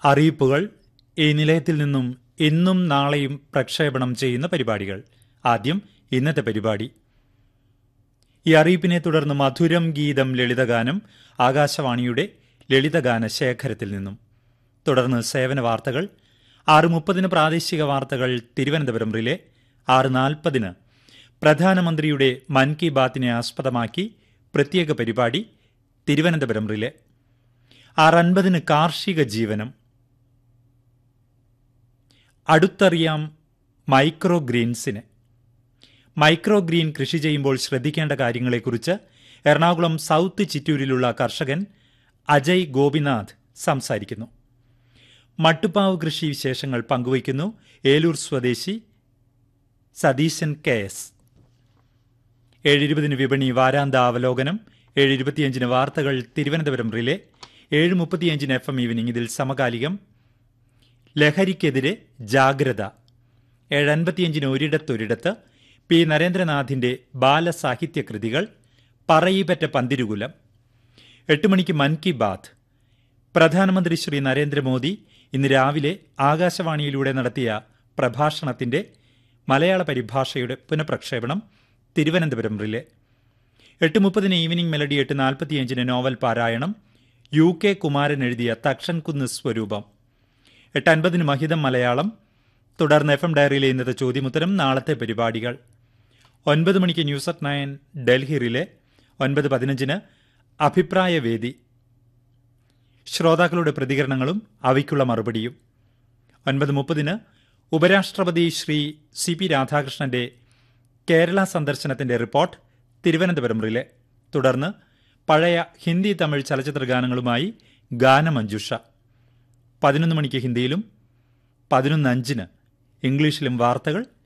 അറിയിപ്പുകൾ ഈ നിലയത്തിൽ നിന്നും ഇന്നും നാളെയും പ്രക്ഷേപണം ചെയ്യുന്ന പരിപാടികൾ ആദ്യം ഇന്നത്തെ പരിപാടി ഈ അറിയിപ്പിനെ തുടർന്ന് മധുരം ഗീതം ലളിതഗാനം ആകാശവാണിയുടെ ലളിതഗാന ശേഖരത്തിൽ നിന്നും തുടർന്ന് സേവന വാർത്തകൾ ആറ് മുപ്പതിന് പ്രാദേശിക വാർത്തകൾ തിരുവനന്തപുരം റിലേ ആറ് നാൽപ്പതിന് പ്രധാനമന്ത്രിയുടെ മൻ കി ബാത്തിനെ ആസ്പദമാക്കി പ്രത്യേക പരിപാടി തിരുവനന്തപുരം റിലേ ആറ് അൻപതിന് കാർഷിക ജീവനം അടുത്തറിയാം മൈക്രോ ഗ്രീൻസിനെ മൈക്രോ ഗ്രീൻ കൃഷി ചെയ്യുമ്പോൾ ശ്രദ്ധിക്കേണ്ട കാര്യങ്ങളെക്കുറിച്ച് എറണാകുളം സൗത്ത് ചിറ്റൂരിലുള്ള കർഷകൻ അജയ് ഗോപിനാഥ് സംസാരിക്കുന്നു മട്ടുപ്പാവ് കൃഷി വിശേഷങ്ങൾ പങ്കുവയ്ക്കുന്നു ഏലൂർ സ്വദേശി സതീശൻ കെ എസ് ഏഴ് ഇരുപതിന് വിപണി വാരാന്ത അവലോകനം ഏഴ് ഇരുപത്തിയഞ്ചിന് വാർത്തകൾ തിരുവനന്തപുരം റിലേ ഏഴ് മുപ്പത്തിയഞ്ചിന് എഫ് എം ഈവനിംഗ് ഇതിൽ സമകാലികം ലഹരിക്കെതിരെ ജാഗ്രത ഏഴ് അൻപത്തിയഞ്ചിന് ഒരിടത്തൊരിടത്ത് പി നരേന്ദ്രനാഥിന്റെ ബാലസാഹിത്യ കൃതികൾ പറയിപ്പറ്റ പന്തിരുകുലം എട്ട് മണിക്ക് മൻ കി ബാത്ത് പ്രധാനമന്ത്രി ശ്രീ നരേന്ദ്രമോദി ഇന്ന് രാവിലെ ആകാശവാണിയിലൂടെ നടത്തിയ പ്രഭാഷണത്തിന്റെ മലയാള പരിഭാഷയുടെ പുനഃപ്രക്ഷേപണം തിരുവനന്തപുരം റിലേ എട്ട് മുപ്പതിന് ഈവനിംഗ് മെലഡി എട്ട് നാൽപ്പത്തിയഞ്ചിന് നോവൽ പാരായണം യു കെ കുമാരൻ എഴുതിയ തക്ഷൻകുന്ന് സ്വരൂപം എട്ട് അൻപതിന് മഹിതം മലയാളം തുടർന്ന് എഫ് എം ഡയറിയിലെ ഇന്നത്തെ ചോദ്യമുത്തരം നാളത്തെ പരിപാടികൾ ഒൻപത് മണിക്ക് news at nine Delhi relay ഒൻപത് പതിനഞ്ചിന് അഭിപ്രായവേദി ശ്രോതാക്കളുടെ പ്രതികരണങ്ങളും അവയ്ക്കുള്ള മറുപടിയും ഒൻപത് മുപ്പതിന് ഉപരാഷ്ട്രപതി ശ്രീ സി പി രാധാകൃഷ്ണന്റെ കേരള സന്ദർശനത്തിന്റെ റിപ്പോർട്ട് തിരുവനന്തപുരം റിലേ തുടർന്ന് പഴയ ഹിന്ദി തമിഴ് ചലച്ചിത്ര ഗാനങ്ങളുമായി ഗാനമഞ്ജുഷ പതിനൊന്ന് മണിക്ക് ഹിന്ദിയിലും പതിനൊന്ന് അഞ്ചിന് ഇംഗ്ലീഷിലും വാർത്തകൾ